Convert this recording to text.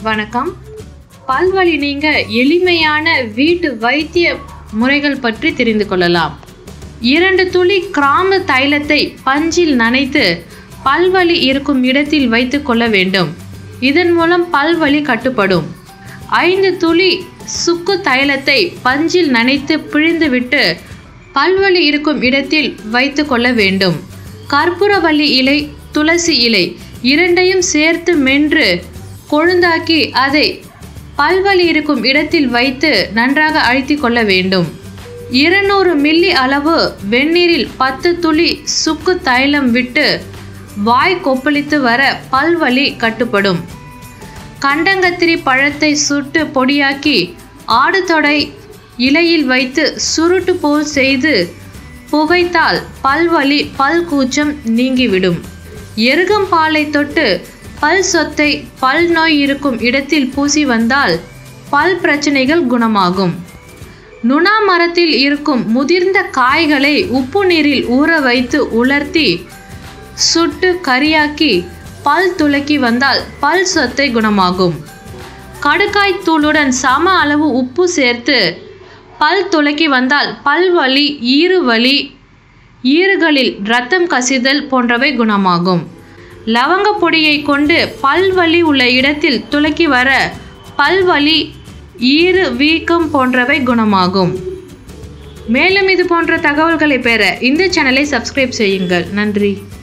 வணக்கம் பல்வலி நீங்க எளிமையான வீட்டு வைத்திய முறைகள் பற்றி தெரிந்து கொள்ளலாம் இரண்டு துளி கிராம்பு தைலத்தை பஞ்சில் நனைத்து பல்வலி இருக்கும் இடத்தில் வைத்து கொள்ள வேண்டும் இதன் மூலம் பல்வலி கட்டுப்படும் ஐந்து துளி சுக்கு தைலத்தை பஞ்சில் நனைத்து பிழிந்துவிட்டு பல்வலி இருக்கும் இடத்தில் வைத்து கொள்ள வேண்டும் கற்பூரவள்ளி இலை துளசி இலை இரண்டையும் சேர்த்து மென்று கொழுந்தாக்கி அதை பல்வலி இருக்கும் இடத்தில் வைத்து நன்றாக அழுத்திக் கொள்ள வேண்டும் இருநூறு மில்லி அளவு வெந்நீரில் பத்து துளி சுக்கு தைலம் விட்டு வாய் கொப்பளித்து வர பல்வலி கட்டுப்படும் கண்டங்கத்திரி பழத்தை சுட்டு பொடியாக்கி ஆடுதொடை இலையில் வைத்து சுருட்டு போல் செய்து புகைத்தால் பல்வலி பல் கூச்சம் நீங்கிவிடும் எருகம்பாலை தொட்டு பல் சொத்தை பல் நோய் இருக்கும் இடத்தில் பூசி வந்தால் பல் பிரச்சனைகள் குணமாகும் நுணா மரத்தில் இருக்கும் முதிர்ந்த காய்களை உப்பு நீரில் ஊற வைத்து உலர்த்தி சுட்டு கரியாக்கி பல் துலக்கி வந்தால் பல் சொத்தை குணமாகும் கடுக்காய் தூளுடன் சம அளவு உப்பு சேர்த்து பல் துலக்கி வந்தால் பல்வலி ஈறுவலி ஈறுகளில் இரத்தம் கசிதல் போன்றவை குணமாகும் லவங்க பொடியை கொண்டு பல்வலி உள்ள இடத்தில் துலக்கி வர பல்வலி ஈறு வீக்கம் போன்றவை குணமாகும் மேலும் இது போன்ற தகவல்களை பெற இந்த சேனலை சப்ஸ்கிரைப் செய்யுங்கள் நன்றி